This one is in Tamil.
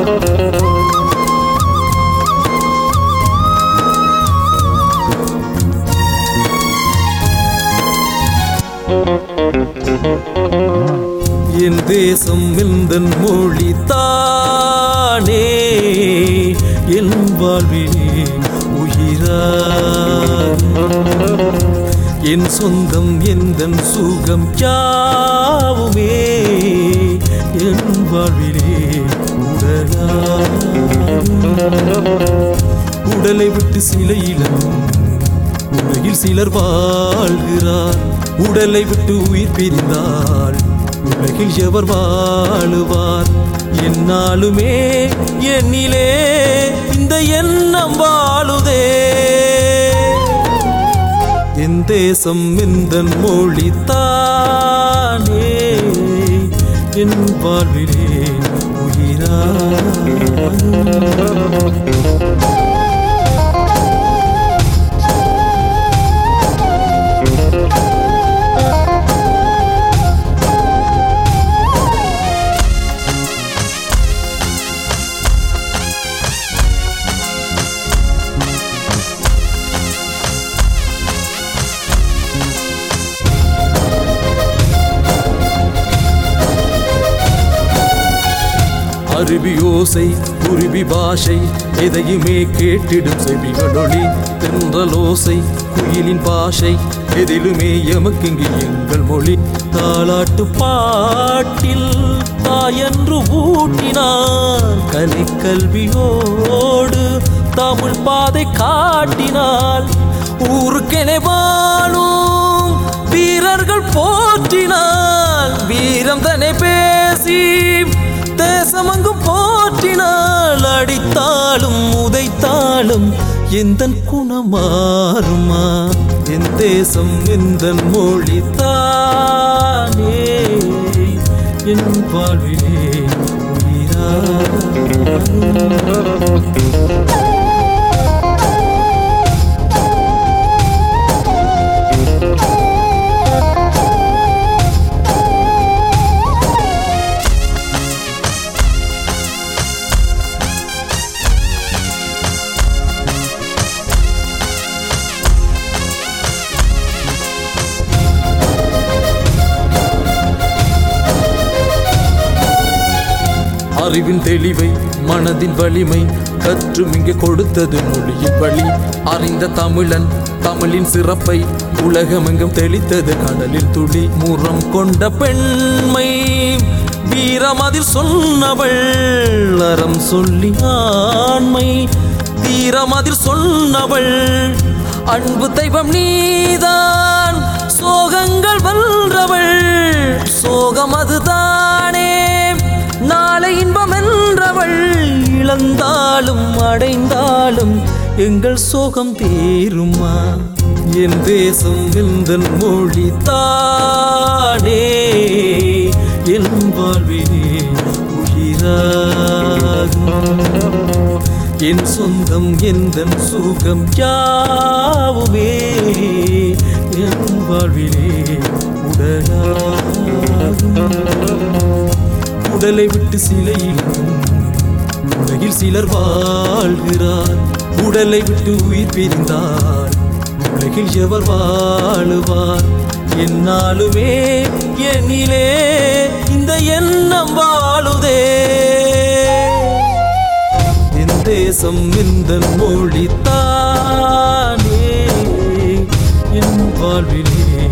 என் தேசம் எந்தன் மொழி தானே என் வாழ்விலே உயிராய் என் சொந்தம் எந்தன் சுகம் யாவுமே என் வாழ்விலே உடலாய் உடலை விட்டு சிலையிலும் உலகில் சிலர் வாழ்கிறார் உடலை விட்டு உயிர் பிரிந்தால் உலகில் எவர் வாழுவார் என்னாலுமே என்னிலே இந்த எண்ணம் வாழுதே என் தேசம் இந்த மொழி தானே என் வாழ்விலே உயிரா அருவி ஓசை குருவி பாஷை எதையுமே கேட்டிடும் செவிகளொளி தென்றல் ஓசை குயிலின் பாஷை எதிலுமே எமக்கிங்கு எங்கள் மொழி தாலாட்டு பாட்டில் தாயன்று ஊட்டினார் கலை கல்வியோடு தமிழ் பாதை காட்டினாள் ஊருக்கென வாழும் வீரர்கள் போற்றினாள் வீரம் தன்னை பேசி தேசமங்கும் போற்றினாள் அடித்தாலும் உதைத்தாலும் எந்த குணமாறுமா என் தேசம் எந்த மொழி தானே என் வாழ்விலே உயிரா அறிவின் தெளிவை மனதின் வலிமை கற்றும் இங்கே கொடுத்தது மொழியின் வழி அறிந்த தமிழன் தமிழின் சிறப்பை உலகமெங்கும் தெளித்தது கடலில் துளி முறம் கொண்ட பெண்மை வீரம் அதில் சொன்னவள் அறம் சொல்லி ஆண்மை தீரம் அதில் சொன்னவள் அன்பு தெய்வம் நீதான் சோகங்கள் வென்றவள் சோகம் அதுதானே நாளை இன்பம் என்றவள் இழந்தாலும் அடைந்தாலும் எங்கள் சோகம் தீருமா என் தேசம் எந்த மொழி தானே என் வாழ்விலே உயிராகும் என் சொந்தம் எந்த சுகம் யாவுமே என் வாழ்விலே உடலாகும் உடலை விட்டு சிலையிலும் உலகில் சிலர் வாழ்கிறார் உடலை விட்டு உயிர் பிரிந்தால் உலகில் எவர் வாழுவார் என்னாலுமே என்னிலே இந்த எண்ணம் வாழுதே என் தேசம் இந்த மொழி தானே என் வாழ்விலே